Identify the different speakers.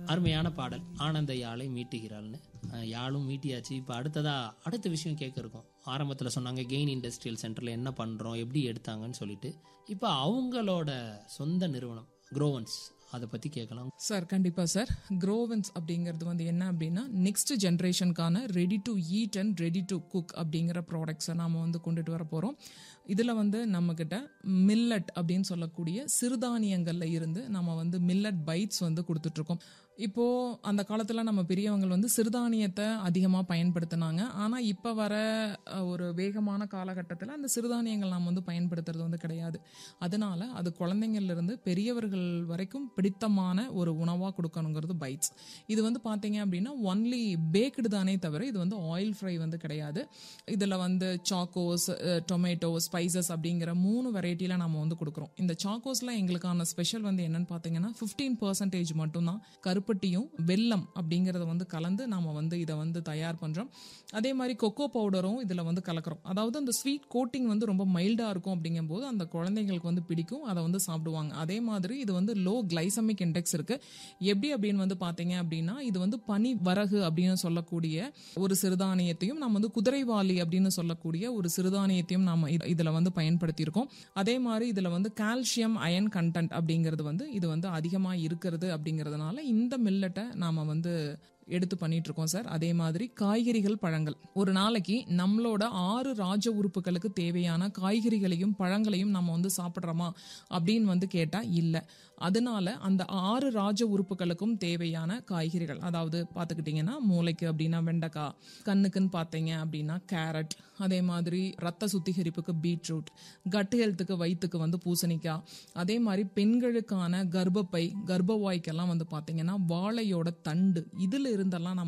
Speaker 1: அருமையான பாடல் ஆனந்த யாழை மீட்டுகிறாள்னு அஹ், யாழும் மீட்டியாச்சு இப்போ அடுத்ததா அடுத்த விஷயம் கேட்க இருக்கும் ஆரம்பத்தில் சொன்னாங்க கெயின் இண்டஸ்ட்ரியல் சென்டரில் என்ன பண்ணுறோம் எப்படி எடுத்தாங்கன்னு சொல்லிட்டு இப்போ அவங்களோட சொந்த நிறுவனம் குரோவன்ஸ் அதை பற்றி கேட்கலாம்
Speaker 2: சார் கண்டிப்பா சார் க்ரோவன்ஸ் அப்படிங்கிறது வந்து என்ன அப்படின்னா நெக்ஸ்ட் ஜென்ரேஷனுக்கான ready to eat and ready to cook அப்படிங்கிற ப்ராடக்ட்ஸை நாம வந்து கொண்டுட்டு வர போறோம் இதுல வந்து நம்ம கிட்ட மில்லட் அப்படின்னு சொல்லக்கூடிய சிறுதானியங்கள்ல இருந்து நம்ம வந்து மில்லட் பைட்ஸ் வந்து கொடுத்துட்டு இருக்கோம் இப்போ அந்த காலத்துல நம்ம பெரியவங்க வந்து சிறுதானியத்தை அதிகமா பயன்படுத்தினாங்க ஆனா இப்ப வர அஹ், ஒரு வேகமான காலகட்டத்தில் அந்த சிறுதானியங்கள் நாம் வந்து பயன்படுத்துறது வந்து கிடையாது அதனால அது குழந்தைங்கள்ல இருந்து பெரியவர்கள் வரைக்கும் பிடித்தமான ஒரு உணவா கொடுக்கணுங்கிறது பைட்ஸ் இது வந்து பாத்தீங்க அப்படின்னா ஒன்லி பேக்டு தானே தவிர இது வந்து ஆயில் ஃப்ரை வந்து கிடையாது இதுல வந்து சாக்கோஸ் டொமேட்டோ ஸ்பைசஸ் அப்படிங்கிற மூணு வெரைட்டில நம்ம வந்து கொடுக்குறோம் இந்த சாக்கோஸ்ல எங்களுக்கான ஸ்பெஷல் வந்து என்னன்னு பாத்தீங்கன்னா 15% பர்சன்டேஜ் மட்டும்தான் கருப்பட்டியும் வெல்லம் அப்படிங்கறத வந்து கலந்து நாம வந்து இதை வந்து தயார் பண்றோம் அதே மாதிரி கொக்கோ பவுடரும் இதுல வந்து கலக்கிறோம் அதாவது அந்த ஸ்வீட் கோட்டிங் வந்து ரொம்ப மைல்டா இருக்கும் அப்படிங்கும்போது அந்த குழந்தைங்களுக்கு வந்து பிடிக்கும் அதை வந்து சாப்பிடுவாங்க அதே மாதிரி இது வந்து லோ கிளைசமிக் இண்டெக்ஸ் இருக்கு எப்படி அப்படின்னு வந்து பாத்தீங்க அப்படின்னா இது வந்து பனி வரகு அப்படின்னு சொல்லக்கூடிய ஒரு சிறுதானியத்தையும் நம்ம வந்து குதிரைவாலி அப்படின்னு சொல்லக்கூடிய ஒரு சிறுதானியத்தையும் நாம இது- இதுல வந்து பயன்படுத்தியிருக்கோம் அதே மாதிரி இதுல வந்து கால்சியம் அயன் கண்டென்ட் அப்படிங்கிறது வந்து இது வந்து அதிகமா இருக்கிறது அப்படிங்கிறதுனால இந்த மில்லட்டை நாம வந்து எடுத்து பண்ணிட்டு இருக்கோம் சார் அதே மாதிரி காய்கறிகள் பழங்கள் ஒரு நாளைக்கு நம்மளோட ஆறு ராஜ உறுப்புகளுக்கு தேவையான காய்கறிகளையும் பழங்களையும் நம்ம வந்து சாப்பிட்றோமா அப்படின்னு வந்து கேட்டா இல்ல அதனால அந்த ஆறு ராஜ உறுப்புகளுக்கும் தேவையான காய்கறிகள் அதாவது பார்த்துக்கிட்டிங்கன்னா மூளைக்கு அப்படின்னா வெண்டைக்காய் கண்ணுக்குன்னு பார்த்தீங்க அப்படின்னா கேரட் அதே மாதிரி ரத்த சுத்திகரிப்புக்கு பீட்ரூட் கட் ஹெல்த்துக்கு வயிற்றுக்கு வந்து பூசணிக்காய் அதே மாதிரி பெண்களுக்கான கர்ப்பப்பை கர்ப்பவாய்க்கெல்லாம் வந்து பார்த்தீங்கன்னா வாழையோட தண்டு இதுல இருந்தெல்லாம் நம்ம